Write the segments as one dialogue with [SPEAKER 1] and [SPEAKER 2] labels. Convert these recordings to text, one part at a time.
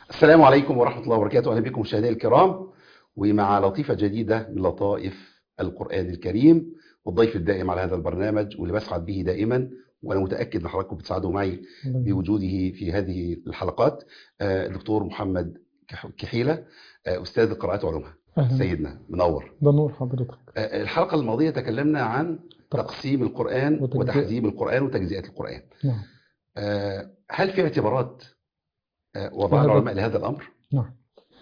[SPEAKER 1] السلام عليكم ورحمة الله وبركاته أهلا بكم مشاهدينا الكرام ومع لطيفة جديدة من لطائف القرآن الكريم والضيف الدائم على هذا البرنامج واللي بسعد به دائما وأنا متأكد أن حضراتكم بتساعدوا معي بوجوده في هذه الحلقات آه، الدكتور محمد كح- كحيلة آه، أستاذ القراءات وعلومها
[SPEAKER 2] أهلا
[SPEAKER 1] سيدنا منور
[SPEAKER 2] ده نور حضرتك
[SPEAKER 1] آه، الحلقة الماضية تكلمنا عن تقسيم القرآن
[SPEAKER 2] وتجزئة.
[SPEAKER 1] وتحزيب القرآن وتجزئة القرآن
[SPEAKER 2] نعم
[SPEAKER 1] آه، هل في اعتبارات آه، وضعها
[SPEAKER 2] لهذا-
[SPEAKER 1] العلماء لهذا الأمر؟
[SPEAKER 2] نعم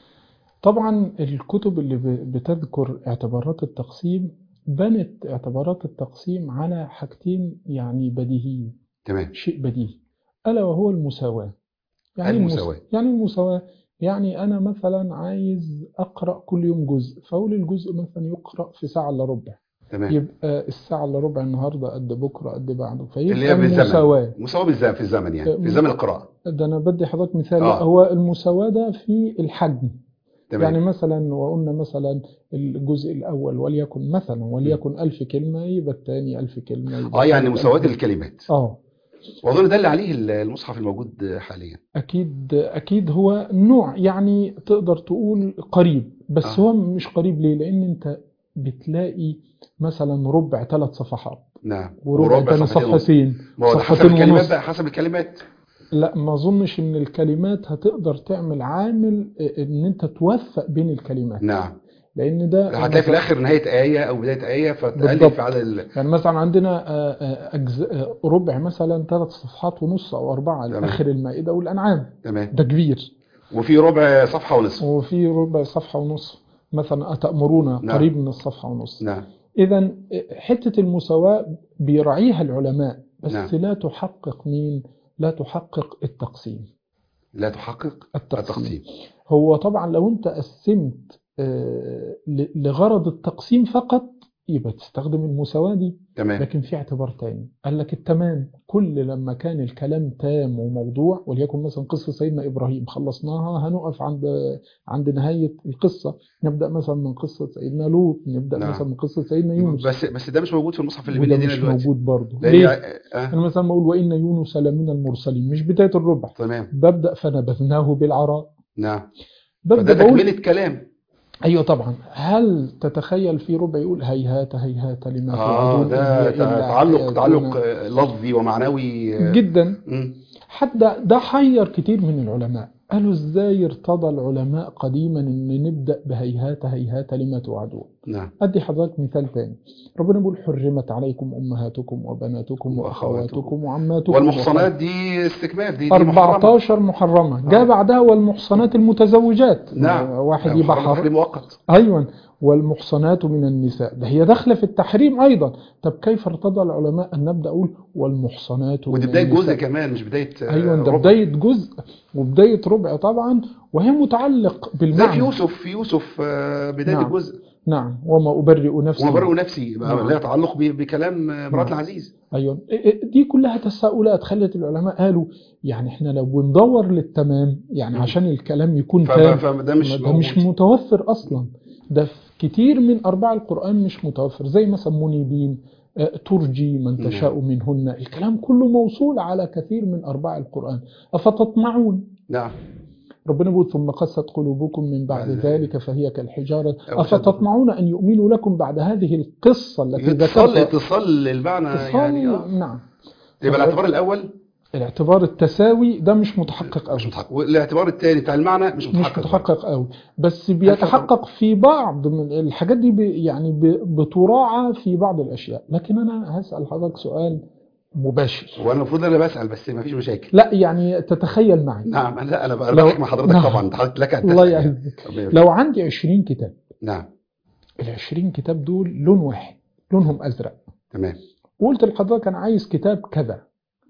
[SPEAKER 2] طبعا الكتب اللي ب- بتذكر اعتبارات التقسيم بنت اعتبارات التقسيم على حاجتين يعني بديهيين
[SPEAKER 1] تمام
[SPEAKER 2] شيء بديهي ألا وهو المساواة يعني إيه
[SPEAKER 1] المساواة.
[SPEAKER 2] المس- يعني المساواة يعني أنا مثلا عايز أقرأ كل يوم جزء فأقول الجزء مثلا يقرأ في ساعة إلا ربع
[SPEAKER 1] تمام
[SPEAKER 2] يبقى الساعة إلا ربع النهاردة قد بكرة قد بعده فيبقى
[SPEAKER 1] اللي هي بالزمن.
[SPEAKER 2] المساواة
[SPEAKER 1] مساواة بالزمن في الزمن يعني في
[SPEAKER 2] م-
[SPEAKER 1] زمن القراءة
[SPEAKER 2] ده أنا بدي حضرتك مثال
[SPEAKER 1] آه.
[SPEAKER 2] لا هو المساواة ده في الحجم
[SPEAKER 1] تمام
[SPEAKER 2] يعني مثلا وقلنا مثلا الجزء الأول وليكن مثلا وليكن ألف كلمة يبقى الثاني ألف كلمة يبقى
[SPEAKER 1] اه يعني
[SPEAKER 2] الثالث
[SPEAKER 1] مساواة
[SPEAKER 2] ألف.
[SPEAKER 1] الكلمات
[SPEAKER 2] اه
[SPEAKER 1] واظن ده اللي عليه المصحف الموجود حاليا
[SPEAKER 2] أكيد أكيد هو نوع يعني تقدر تقول قريب بس
[SPEAKER 1] آه.
[SPEAKER 2] هو مش قريب ليه لأن أنت بتلاقي مثلا ربع ثلاث صفحات
[SPEAKER 1] نعم
[SPEAKER 2] وربع تاني
[SPEAKER 1] صفحتين ونص.
[SPEAKER 2] صفحتين
[SPEAKER 1] ما هو ده حسب
[SPEAKER 2] صفحتين
[SPEAKER 1] الكلمات
[SPEAKER 2] ونص.
[SPEAKER 1] بقى حسب الكلمات
[SPEAKER 2] لا ما اظنش ان الكلمات هتقدر تعمل عامل ان انت توفق بين الكلمات
[SPEAKER 1] نعم
[SPEAKER 2] لان ده
[SPEAKER 1] هتلاقي في الاخر نهاية آية او بداية آية فتقلل
[SPEAKER 2] بالضبط.
[SPEAKER 1] في عدد ال...
[SPEAKER 2] يعني مثلا عندنا آه، آه، أجزاء ربع مثلا ثلاث صفحات ونص او اربعه
[SPEAKER 1] تمام.
[SPEAKER 2] لاخر المائده والانعام
[SPEAKER 1] تمام
[SPEAKER 2] ده كبير
[SPEAKER 1] وفي ربع صفحة ونصف
[SPEAKER 2] وفي ربع صفحه ونص مثلا اتامرون
[SPEAKER 1] نعم.
[SPEAKER 2] قريب من الصفحه ونص
[SPEAKER 1] نعم
[SPEAKER 2] اذا حته المساواه بيراعيها العلماء بس
[SPEAKER 1] نعم.
[SPEAKER 2] لا تحقق مين لا تحقق التقسيم
[SPEAKER 1] لا تحقق
[SPEAKER 2] التقسيم
[SPEAKER 1] التقسيم
[SPEAKER 2] هو طبعا لو انت قسمت آه، ل- لغرض التقسيم فقط يبقى تستخدم المساواة دي
[SPEAKER 1] تمام
[SPEAKER 2] لكن في اعتبار تاني قال لك التمام كل لما كان الكلام تام وموضوع وليكن مثلا قصة سيدنا إبراهيم خلصناها هنقف عند عند نهاية القصة نبدأ مثلا من قصة سيدنا لوط نبدأ
[SPEAKER 1] نعم.
[SPEAKER 2] مثلا من قصة سيدنا يونس
[SPEAKER 1] بس بس ده مش موجود في المصحف اللي
[SPEAKER 2] وده
[SPEAKER 1] بين ايدينا
[SPEAKER 2] مش
[SPEAKER 1] دلوقتي
[SPEAKER 2] موجود برضه
[SPEAKER 1] لأن
[SPEAKER 2] ليه؟
[SPEAKER 1] آه.
[SPEAKER 2] أنا مثلا بقول وإن يونس لمن المرسلين مش بداية الربع
[SPEAKER 1] تمام
[SPEAKER 2] ببدأ فنبذناه بالعراء
[SPEAKER 1] نعم
[SPEAKER 2] ببدأ
[SPEAKER 1] فده
[SPEAKER 2] بقول
[SPEAKER 1] تكملة كلام
[SPEAKER 2] ايوه طبعا هل تتخيل في ربع يقول هيهات هيهات لما
[SPEAKER 1] اه
[SPEAKER 2] توعدون
[SPEAKER 1] ده
[SPEAKER 2] إن هي إلا
[SPEAKER 1] تعلق
[SPEAKER 2] حياتنا
[SPEAKER 1] تعلق آه، لفظي ومعنوي آه،
[SPEAKER 2] جدا
[SPEAKER 1] مم.
[SPEAKER 2] حتى ده حير كتير من العلماء قالوا ازاي ارتضى العلماء قديما ان نبدا بهيهات هيهات لما توعدون
[SPEAKER 1] نعم
[SPEAKER 2] ادي حضرتك مثال تاني ربنا بيقول حرمت عليكم امهاتكم وبناتكم
[SPEAKER 1] وأخواتكم.
[SPEAKER 2] واخواتكم وعماتكم
[SPEAKER 1] والمحصنات دي استكمال دي, دي محرمة
[SPEAKER 2] 14 محرمه جاء
[SPEAKER 1] آه.
[SPEAKER 2] بعدها والمحصنات المتزوجات
[SPEAKER 1] نعم
[SPEAKER 2] واحد
[SPEAKER 1] يعني
[SPEAKER 2] يبقى
[SPEAKER 1] محرمة
[SPEAKER 2] حر...
[SPEAKER 1] تحريم مؤقت
[SPEAKER 2] أيوة والمحصنات من النساء ده هي داخلة في التحريم أيضا طب كيف ارتضى العلماء أن نبدأ أقول والمحصنات
[SPEAKER 1] ودي
[SPEAKER 2] من
[SPEAKER 1] بداية
[SPEAKER 2] النساء
[SPEAKER 1] جزء كمان مش بداية آه،
[SPEAKER 2] أيوة ده
[SPEAKER 1] ربع.
[SPEAKER 2] بداية جزء وبداية ربع طبعا وهي متعلق
[SPEAKER 1] زي في
[SPEAKER 2] بالمعنى
[SPEAKER 1] يوسف في يوسف آه، بداية
[SPEAKER 2] نعم.
[SPEAKER 1] الجزء
[SPEAKER 2] نعم وما أبرئ نفسي
[SPEAKER 1] وما برئ نفسي
[SPEAKER 2] نعم.
[SPEAKER 1] لها تعلق ب- بكلام آه، امرأة
[SPEAKER 2] نعم.
[SPEAKER 1] العزيز
[SPEAKER 2] أيوة إيه- إيه دي كلها تساؤلات خلت العلماء قالوا يعني احنا لو بندور للتمام يعني
[SPEAKER 1] مم.
[SPEAKER 2] عشان الكلام يكون
[SPEAKER 1] ف-
[SPEAKER 2] تام
[SPEAKER 1] فده مش
[SPEAKER 2] ده مش
[SPEAKER 1] موجود.
[SPEAKER 2] متوفر اصلا ده في كتير من ارباع القران مش متوفر زي مثلا منيبين آه، ترجي من
[SPEAKER 1] نعم.
[SPEAKER 2] تشاء منهن الكلام كله موصول على كثير من ارباع القران افتطمعون
[SPEAKER 1] نعم
[SPEAKER 2] ربنا بيقول ثم قست قلوبكم من بعد
[SPEAKER 1] بعد
[SPEAKER 2] ذلك فهي كالحجاره
[SPEAKER 1] أو شد.
[SPEAKER 2] افتطمعون ان يؤمنوا لكم بعد هذه القصه التي
[SPEAKER 1] اتصال
[SPEAKER 2] ذكرتها
[SPEAKER 1] اتصال للمعنى يعني اه
[SPEAKER 2] اتصال نعم
[SPEAKER 1] يبقى الاعتبار الاول
[SPEAKER 2] الاعتبار التساوي ده مش متحقق
[SPEAKER 1] مش
[SPEAKER 2] قوي
[SPEAKER 1] متحقق والاعتبار الثاني بتاع المعنى مش
[SPEAKER 2] مش
[SPEAKER 1] متحقق
[SPEAKER 2] متحقق قوي بس بيتحقق في بعض من الحاجات دي ب- يعني ب- بتراعى في بعض الاشياء لكن انا هسال حضرتك سؤال مباشر
[SPEAKER 1] وانا المفروض انا بسال بس ما فيش مشاكل
[SPEAKER 2] لا يعني تتخيل معي
[SPEAKER 1] نعم لا انا بقى
[SPEAKER 2] لو-
[SPEAKER 1] بضحك مع حضرتك
[SPEAKER 2] نعم.
[SPEAKER 1] طبعا حضرتك لك ان
[SPEAKER 2] الله
[SPEAKER 1] تسال يعني.
[SPEAKER 2] يعزك
[SPEAKER 1] ربنا يبارك.
[SPEAKER 2] لو عندي 20 كتاب
[SPEAKER 1] نعم
[SPEAKER 2] ال 20 كتاب دول لون واحد لونهم ازرق
[SPEAKER 1] تمام
[SPEAKER 2] وقلت لحضرتك انا عايز كتاب كذا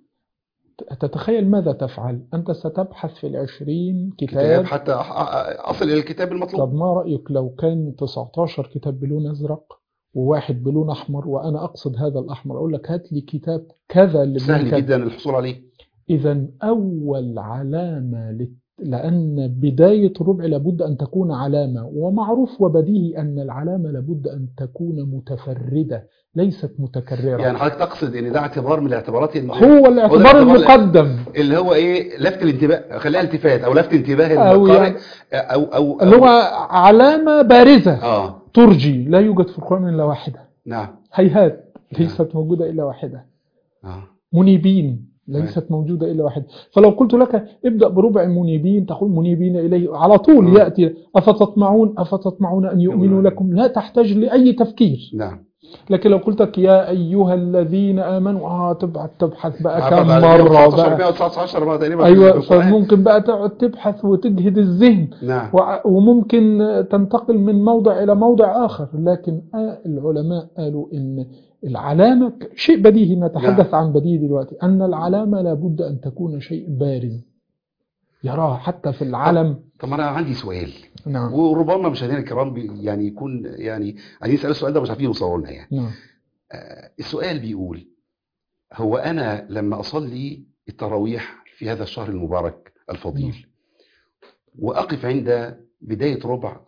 [SPEAKER 2] تتخيل ماذا تفعل انت ستبحث في العشرين
[SPEAKER 1] كتاب
[SPEAKER 2] كتاب
[SPEAKER 1] حتى أح- أ- اصل الى الكتاب المطلوب
[SPEAKER 2] طب ما رأيك لو كان 19 كتاب بلون أزرق وواحد بلون أحمر وأنا أقصد هذا الأحمر أقول لك هات لي كتاب كذا اللي بلون
[SPEAKER 1] سهل
[SPEAKER 2] كذا
[SPEAKER 1] جدا الحصول عليه
[SPEAKER 2] إذا أول علامة لأن بداية الربع لابد أن تكون علامة ومعروف وبديهي أن العلامة لابد أن تكون متفردة ليست متكررة
[SPEAKER 1] يعني حضرتك تقصد ان ده اعتبار من الاعتبارات اللي
[SPEAKER 2] هو الاعتبار
[SPEAKER 1] الاعتبار
[SPEAKER 2] المقدم
[SPEAKER 1] اللي هو ايه لفت الانتباه خليها التفات او لفت انتباه
[SPEAKER 2] أو
[SPEAKER 1] القارئ
[SPEAKER 2] يعني-
[SPEAKER 1] او او
[SPEAKER 2] اللي هو علامة بارزة
[SPEAKER 1] اه
[SPEAKER 2] ترجي لا يوجد في القرآن إلا واحدة
[SPEAKER 1] نعم
[SPEAKER 2] هيهات ليست موجودة إلا واحدة
[SPEAKER 1] اه
[SPEAKER 2] منيبين ليست موجودة إلا واحدة فلو قلت لك ابدأ بربع منيبين تقول منيبين إليه على طول
[SPEAKER 1] آه.
[SPEAKER 2] يأتي أفتطمعون أفتطمعون أن يؤمنوا لكم لا تحتاج لأي تفكير
[SPEAKER 1] نعم
[SPEAKER 2] لكن لو قلت لك يا أيها الذين آمنوا آه تبعت تبحث بقى كم
[SPEAKER 1] عفوا،
[SPEAKER 2] مرة
[SPEAKER 1] 19
[SPEAKER 2] بقى
[SPEAKER 1] 119 مرة تقريبا في
[SPEAKER 2] أيوة
[SPEAKER 1] القرآن.
[SPEAKER 2] فممكن بقى تقعد تبحث وتجهد الذهن
[SPEAKER 1] نعم
[SPEAKER 2] وع- وممكن تنتقل من موضع إلى موضع آخر لكن آه العلماء قالوا إن العلامة ك- شيء بديهي نتحدث عن بديهي دلوقتي أن العلامة لابد أن تكون شيء بارز يراه حتى في العلم
[SPEAKER 1] طب انا عندي سؤال
[SPEAKER 2] نعم
[SPEAKER 1] وربما مشاهدينا الكرام بي- يعني يكون يعني عايزين يسالوا السؤال ده مش عارفين يوصلوا لنا يعني
[SPEAKER 2] نعم
[SPEAKER 1] آه، السؤال بيقول هو انا لما اصلي التراويح في هذا الشهر المبارك الفضيل واقف عند بدايه ربع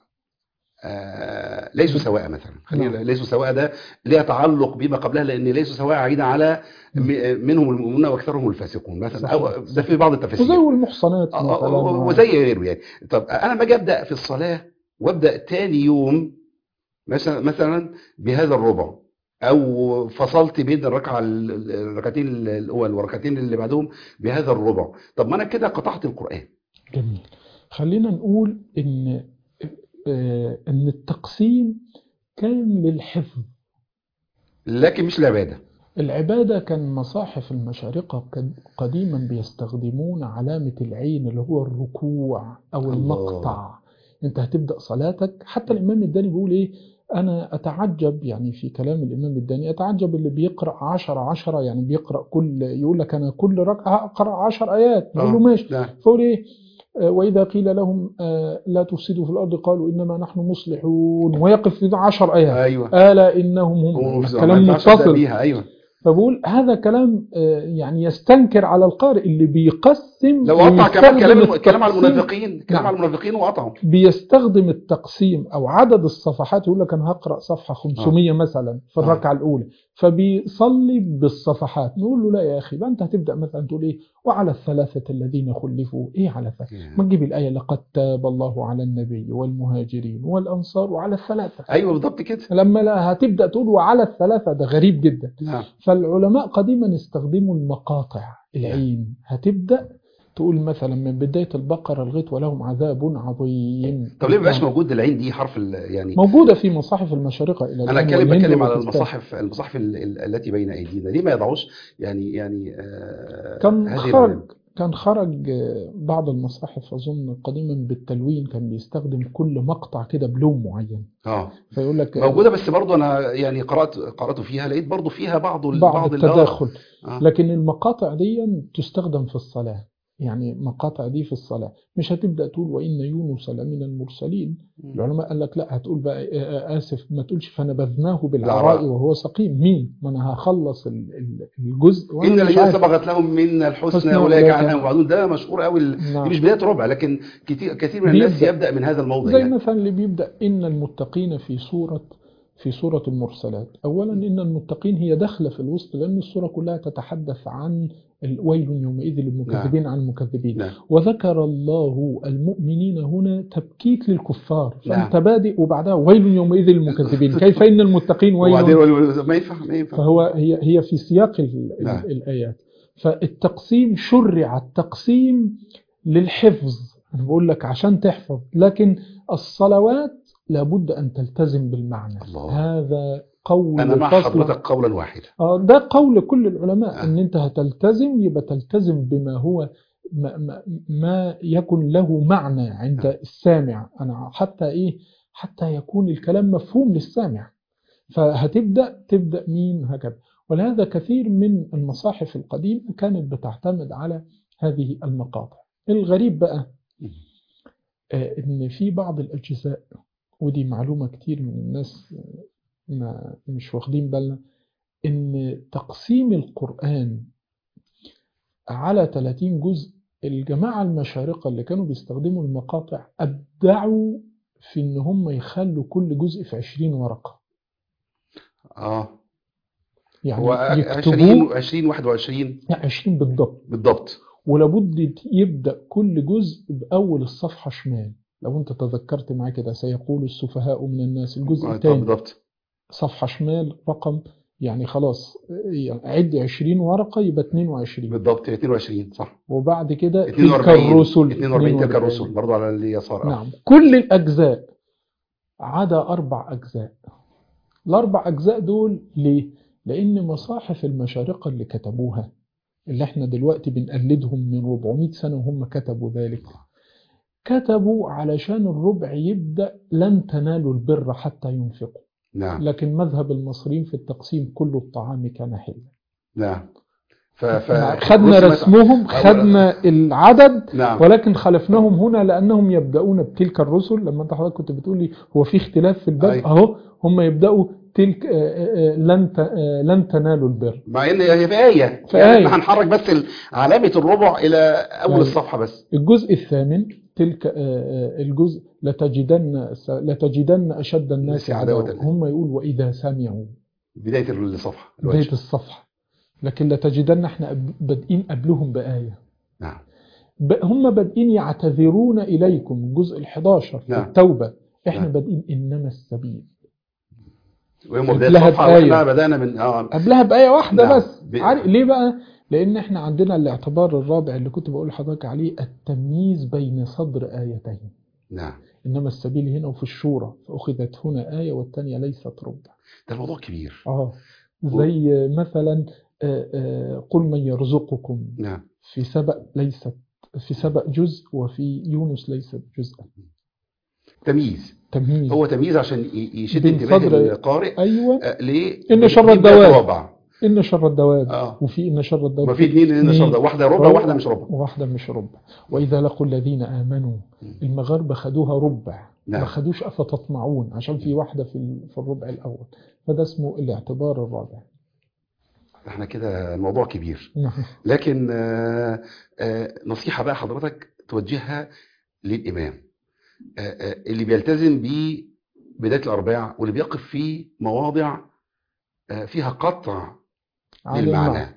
[SPEAKER 1] آه ليسوا سواء مثلا خلينا
[SPEAKER 2] نعم.
[SPEAKER 1] ليسوا سواء ده ليها تعلق بما قبلها لان ليسوا سواء عيدا على م- منهم المؤمنون واكثرهم الفاسقون مثلا او
[SPEAKER 2] صحيح.
[SPEAKER 1] ده في بعض التفاسير
[SPEAKER 2] وزي المحصنات
[SPEAKER 1] آه،
[SPEAKER 2] مثلا
[SPEAKER 1] آه، آه، وزي غيره يعني طب انا باجي ابدا في الصلاه وابدا تاني يوم مثلا مثلا بهذا الربع او فصلت بين الركعه ال- ال- الركعتين الاول والركعتين اللي بعدهم بهذا الربع طب ما انا كده قطعت القران
[SPEAKER 2] جميل خلينا نقول إن آه، إن التقسيم كان للحفظ
[SPEAKER 1] لكن مش العباده
[SPEAKER 2] العبادة كان مصاحف المشارقة كان قديما بيستخدمون علامة العين اللي هو الركوع أو
[SPEAKER 1] الله.
[SPEAKER 2] المقطع أنت هتبدأ صلاتك حتى الإمام الداني بيقول إيه أنا أتعجب يعني في كلام الإمام الداني أتعجب اللي بيقرأ عشرة عشرة يعني بيقرأ كل يقول لك أنا كل ركعة أقرأ عشر آيات بقول له
[SPEAKER 1] آه.
[SPEAKER 2] ماشي
[SPEAKER 1] نعم
[SPEAKER 2] فقول إيه آه، وإذا قيل لهم آه، لا تفسدوا في الأرض قالوا إنما نحن مصلحون ويقف في عشر آيات
[SPEAKER 1] ايوه
[SPEAKER 2] ألا إنهم هم
[SPEAKER 1] هو ما
[SPEAKER 2] كلام
[SPEAKER 1] ينفعش أبدأ
[SPEAKER 2] متصل
[SPEAKER 1] بيها ايوه
[SPEAKER 2] فبقول هذا كلام آه، يعني يستنكر على القارئ اللي بيقسم
[SPEAKER 1] لو قطع كمان
[SPEAKER 2] ويستخدم
[SPEAKER 1] كلام كلام على
[SPEAKER 2] التقسيم-
[SPEAKER 1] المنافقين كلام
[SPEAKER 2] نعم.
[SPEAKER 1] على المنافقين وقطعهم
[SPEAKER 2] بيستخدم التقسيم او عدد الصفحات يقول لك انا هقرا صفحه 500 مثلا في
[SPEAKER 1] آه.
[SPEAKER 2] الركعه الاولى فبيصلي بالصفحات نقول له لا يا اخي بقى انت هتبدا مثلا تقول ايه وعلى الثلاثه الذين خلفوا ايه على الثلاثه ما تجيب الايه لقد تاب الله على النبي والمهاجرين والانصار وعلى الثلاثه
[SPEAKER 1] ايوه بالضبط كده
[SPEAKER 2] لما لا هتبدا تقول وعلى الثلاثه ده غريب جدا
[SPEAKER 1] نعم
[SPEAKER 2] فالعلماء قديما استخدموا المقاطع العين هتبدأ تقول مثلا من بداية البقرة لغاية ولهم عذاب عظيم
[SPEAKER 1] طب ليه ما بقاش موجود العين دي حرف ال- يعني
[SPEAKER 2] موجودة في مصاحف المشارقة إلى
[SPEAKER 1] انا
[SPEAKER 2] الآن
[SPEAKER 1] اتكلم
[SPEAKER 2] والهند
[SPEAKER 1] بتكلم على
[SPEAKER 2] والباكستان.
[SPEAKER 1] المصاحف المصاحف ال- ال- التي بين ايدينا ليه ما يضعوش يعني يعني آه
[SPEAKER 2] كان
[SPEAKER 1] هذه
[SPEAKER 2] خرج
[SPEAKER 1] العلامة؟
[SPEAKER 2] كان خرج آه، بعض المصاحف أظن قديما بالتلوين كان بيستخدم كل مقطع كده بلون معين
[SPEAKER 1] اه
[SPEAKER 2] فيقول لك آه،
[SPEAKER 1] موجوده بس برضو انا يعني قرات قرات فيها لقيت برضو فيها بعض ال-
[SPEAKER 2] بعض
[SPEAKER 1] ال- آه،
[SPEAKER 2] التداخل
[SPEAKER 1] آه.
[SPEAKER 2] لكن المقاطع دي تستخدم في الصلاة يعني مقاطع دي في الصلاة مش هتبدأ تقول وإن يونس لمن المرسلين العلماء قال لك لا هتقول بقى آه، آسف ما تقولش فنبذناه بالعراء
[SPEAKER 1] بالعراء.
[SPEAKER 2] وهو سقيم مين ما أنا هخلص ال- ال- الجزء وأنا
[SPEAKER 1] ان
[SPEAKER 2] مش
[SPEAKER 1] الذين
[SPEAKER 2] عارف.
[SPEAKER 1] سبقت لهم من الحسنى
[SPEAKER 2] حسنى
[SPEAKER 1] اولئك
[SPEAKER 2] أولئك
[SPEAKER 1] عنها مبعدون ده مشهور قوي ال-
[SPEAKER 2] نعم.
[SPEAKER 1] دي مش بدايه ربع لكن كتير كثير من الناس
[SPEAKER 2] بيبدأ.
[SPEAKER 1] يبدا من هذا الموضع
[SPEAKER 2] زي
[SPEAKER 1] يعني
[SPEAKER 2] مثلا اللي بيبدأ إن المتقين في سورة في سورة المرسلات أولا إن المتقين هي داخلة في الوسط لأن السورة كلها تتحدث عن الويل يومئذ للمكذبين عن المكذبين
[SPEAKER 1] نعم
[SPEAKER 2] وذكر الله المؤمنين هنا تبكيت للكفار فأنت
[SPEAKER 1] نعم.
[SPEAKER 2] بادئ وبعدها ويل يومئذ للمكذبين كيف إن المتقين
[SPEAKER 1] وبعدين
[SPEAKER 2] ويل
[SPEAKER 1] ما ينفع ما ينفع
[SPEAKER 2] فهو هي هي في سياق ال- ال-
[SPEAKER 1] نعم.
[SPEAKER 2] الآيات فالتقسيم شرع التقسيم للحفظ أنا بقول لك عشان تحفظ لكن الصلوات لابد أن تلتزم بالمعنى
[SPEAKER 1] الله.
[SPEAKER 2] هذا قول
[SPEAKER 1] انا مع
[SPEAKER 2] فصل
[SPEAKER 1] حضرتك قولا واحدا
[SPEAKER 2] آه، ده قول كل العلماء
[SPEAKER 1] آه.
[SPEAKER 2] ان انت هتلتزم يبقى تلتزم بما هو ما, ما, ما يكن له معنى عند
[SPEAKER 1] آه.
[SPEAKER 2] السامع انا حتى ايه حتى يكون الكلام مفهوم للسامع فهتبدا تبدا مين هكذا ولهذا كثير من المصاحف القديمه كانت بتعتمد على هذه المقاطع الغريب بقى آه، ان في بعض الاجزاء ودي معلومه كتير من الناس آه، ما مش واخدين بالنا ان تقسيم القرآن على 30 جزء الجماعة المشارقة اللي كانوا بيستخدموا المقاطع أبدعوا في إن هم يخلوا كل جزء في 20 ورقة
[SPEAKER 1] اه
[SPEAKER 2] يعني
[SPEAKER 1] هو 20
[SPEAKER 2] يكتبوه
[SPEAKER 1] 20 21
[SPEAKER 2] لا 20 بالضبط
[SPEAKER 1] بالضبط
[SPEAKER 2] ولابد يبدأ كل جزء بأول الصفحة شمال لو أنت تذكرت معايا كده سيقول السفهاء من الناس الجزء
[SPEAKER 1] آه،
[SPEAKER 2] الثاني
[SPEAKER 1] بالضبط
[SPEAKER 2] صفحة شمال رقم يعني خلاص يعني عد 20 ورقة يبقى 22
[SPEAKER 1] بالضبط 22 صح
[SPEAKER 2] وبعد كده تلك
[SPEAKER 1] 42
[SPEAKER 2] الرسل
[SPEAKER 1] 42 تلك
[SPEAKER 2] 42.
[SPEAKER 1] الرسل برضه على اليسار آه.
[SPEAKER 2] نعم كل الأجزاء عدا أربع أجزاء الأربع أجزاء دول ليه؟ لأن مصاحف المشارقة اللي كتبوها اللي احنا دلوقتي بنقلدهم من 400 سنة وهم كتبوا ذلك كتبوا علشان الربع يبدأ لن تنالوا البر حتى ينفقوا
[SPEAKER 1] نعم
[SPEAKER 2] لكن مذهب المصريين في التقسيم كل الطعام كان حلا
[SPEAKER 1] نعم ف... ف...
[SPEAKER 2] خدنا
[SPEAKER 1] رسمت-
[SPEAKER 2] رسمهم خدنا العدد
[SPEAKER 1] نعم
[SPEAKER 2] ولكن خالفناهم هنا لانهم يبداون بتلك الرسل لما انت حضرتك كنت بتقول لي هو في اختلاف في البدء
[SPEAKER 1] أيوة.
[SPEAKER 2] اهو هم يبداوا تلك آه، آه، آه، لن ت- آه، لن تنالوا البر
[SPEAKER 1] مع ان هي في آية
[SPEAKER 2] في
[SPEAKER 1] يعني
[SPEAKER 2] آية.
[SPEAKER 1] احنا هنحرك بس ال- علامة الربع إلى أول
[SPEAKER 2] أيوة.
[SPEAKER 1] الصفحة بس
[SPEAKER 2] الجزء الثامن تلك آه، آه، الجزء لتجدن لتجدن اشد الناس
[SPEAKER 1] الناس عداوة
[SPEAKER 2] عداوه
[SPEAKER 1] لله.
[SPEAKER 2] هم يقول واذا سمعوا
[SPEAKER 1] بداية الصفحة
[SPEAKER 2] بدايه
[SPEAKER 1] الوجه
[SPEAKER 2] الصفحه لكن لتجدن احنا أب- بادئين قبلهم بايه
[SPEAKER 1] نعم
[SPEAKER 2] ب- هم بادئين يعتذرون إليكم الجزء ال11 في
[SPEAKER 1] نعم.
[SPEAKER 2] التوبة احنا
[SPEAKER 1] نعم.
[SPEAKER 2] بادئين إنما السبيل
[SPEAKER 1] ويوم بداية
[SPEAKER 2] قبلها
[SPEAKER 1] الصفحة
[SPEAKER 2] بآية.
[SPEAKER 1] واحنا بدأنا من اه
[SPEAKER 2] قبلها بآية واحدة
[SPEAKER 1] نعم.
[SPEAKER 2] بس
[SPEAKER 1] ب-
[SPEAKER 2] عارف ليه بقى لأن احنا عندنا الاعتبار الرابع اللي كنت بقول لحضرتك عليه التمييز بين صدر آيتين
[SPEAKER 1] نعم
[SPEAKER 2] إنما السبيل هنا وفي الشورى فأخذت هنا آية والثانية ليست ربع
[SPEAKER 1] ده الموضوع كبير
[SPEAKER 2] اه زي مثلا آه، آه، قل من يرزقكم
[SPEAKER 1] نعم
[SPEAKER 2] في سبأ ليست في سبأ جزء وفي يونس ليست جزءا
[SPEAKER 1] تمييز
[SPEAKER 2] تمييز
[SPEAKER 1] هو تمييز عشان ي- يشد
[SPEAKER 2] بين
[SPEAKER 1] انتباه
[SPEAKER 2] صدر-
[SPEAKER 1] القارئ
[SPEAKER 2] أيوة
[SPEAKER 1] آه، ليه
[SPEAKER 2] إن شر
[SPEAKER 1] دي بداية
[SPEAKER 2] الدواب.
[SPEAKER 1] الرابع
[SPEAKER 2] إن شر الدواب
[SPEAKER 1] اه
[SPEAKER 2] وفي إن شر الدواب
[SPEAKER 1] ما في اتنين ان شر ده واحدة ربع
[SPEAKER 2] ربع.
[SPEAKER 1] واحدة مش ربع
[SPEAKER 2] واحدة مش ربع وإذا لقوا الذين آمنوا
[SPEAKER 1] مم.
[SPEAKER 2] المغاربة خدوها ربع
[SPEAKER 1] نعم.
[SPEAKER 2] ما خدوش أفتطمعون عشان في واحدة في ال- في الربع الأول فده اسمه الاعتبار الرابع
[SPEAKER 1] احنا كده الموضوع كبير
[SPEAKER 2] نعم
[SPEAKER 1] لكن آه، آه، نصيحة بقى حضرتك توجهها للإمام آه، آه، اللي بيلتزم ببداية الأرباع واللي بيقف في مواضع آه، فيها قطع
[SPEAKER 2] على
[SPEAKER 1] للمعنى
[SPEAKER 2] المعنى.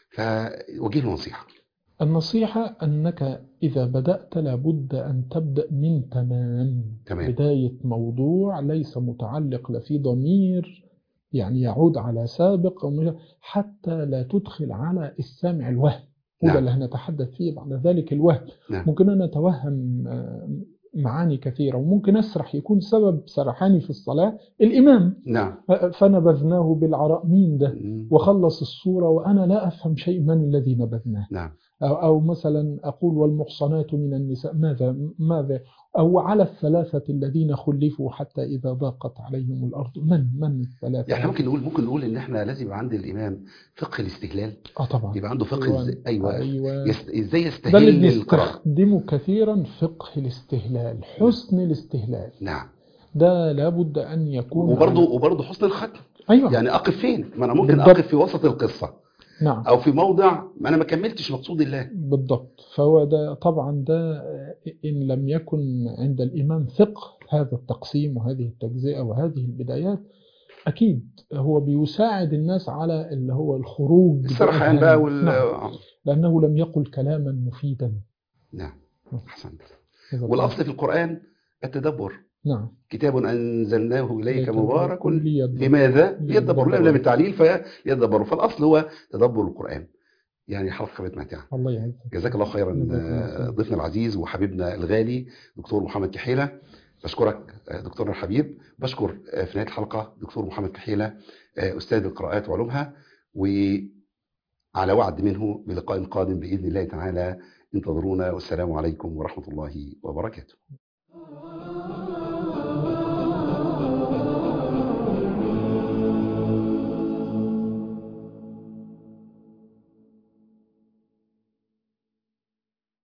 [SPEAKER 1] فوجه له نصيحة
[SPEAKER 2] النصيحة أنك إذا بدأت لابد أن تبدأ من تمام
[SPEAKER 1] تمام.
[SPEAKER 2] بداية موضوع ليس متعلق لا في ضمير يعني يعود على سابق أو مش- حتى لا تدخل على السامع الوهم وده
[SPEAKER 1] نعم.
[SPEAKER 2] اللي هنتحدث فيه بعد ذلك الوهم
[SPEAKER 1] نعم.
[SPEAKER 2] ممكن أنا أتوهم آه، معاني كثيرة وممكن أسرح يكون سبب سرحاني في الصلاة الإمام
[SPEAKER 1] نعم
[SPEAKER 2] آه، فنبذناه بالعراء مين ده
[SPEAKER 1] مم.
[SPEAKER 2] وخلص الصورة وأنا لا أفهم شيء من الذي نبذناه
[SPEAKER 1] نعم
[SPEAKER 2] أو, أو مثلا أقول والمحصنات من النساء ماذا ماذا أو على الثلاثة الذين خلفوا حتى إذا ضاقت عليهم الأرض من من الثلاثة
[SPEAKER 1] يعني ممكن نقول ممكن نقول ان احنا لازم يبقى عند الامام فقه الاستهلال
[SPEAKER 2] آه طبعا
[SPEAKER 1] يبقى عنده فقه
[SPEAKER 2] أيوة.
[SPEAKER 1] إز... ايوه
[SPEAKER 2] أيوة.
[SPEAKER 1] يست... ازاي
[SPEAKER 2] ده اللي
[SPEAKER 1] يستهل القراءة
[SPEAKER 2] بنستخدمه كثيرا فقه الاستهلال حسن الاستهلال
[SPEAKER 1] نعم
[SPEAKER 2] ده لابد أن يكون
[SPEAKER 1] وبرضه
[SPEAKER 2] على-
[SPEAKER 1] وبرضه حسن الختم
[SPEAKER 2] أيوة
[SPEAKER 1] يعني اقف فين ما انا ممكن
[SPEAKER 2] بالضبط.
[SPEAKER 1] اقف في وسط القصة
[SPEAKER 2] نعم
[SPEAKER 1] او في موضع ما انا ما كملتش مقصود الله
[SPEAKER 2] بالضبط فهو ده طبعا ده إن لم يكن عند الإمام فقه هذا التقسيم وهذه التجزئة وهذه البدايات أكيد هو بيساعد الناس على اللي هو الخروج
[SPEAKER 1] السرحان
[SPEAKER 2] بأذهان.
[SPEAKER 1] بقى وال
[SPEAKER 2] نعم لأنه لم يقل كلاما مفيدا
[SPEAKER 1] نعم احسنت
[SPEAKER 2] هذا
[SPEAKER 1] والاصل في القرآن التدبر
[SPEAKER 2] نعم
[SPEAKER 1] كتاب انزلناه اليك
[SPEAKER 2] إليك
[SPEAKER 1] مبارك
[SPEAKER 2] ليدبر.
[SPEAKER 1] لماذا ليدبروا
[SPEAKER 2] ليدبروا.
[SPEAKER 1] لام التعليل فيدبروا فالاصل هو تدبر القرآن يعني حلقة كانت ممتعة
[SPEAKER 2] الله يعزك
[SPEAKER 1] جزاك الله خيرا
[SPEAKER 2] جزاك الله
[SPEAKER 1] آه،
[SPEAKER 2] خير.
[SPEAKER 1] ضيفنا العزيز وحبيبنا الغالي دكتور محمد كحيلة بشكرك آه، دكتورنا الحبيب بشكر آه، في نهاية الحلقة دكتور محمد كحيلة آه، أستاذ القراءات وعلومها وعلى وعد منه بلقاء قادم بإذن الله تعالى انتظرونا والسلام عليكم ورحمة الله وبركاته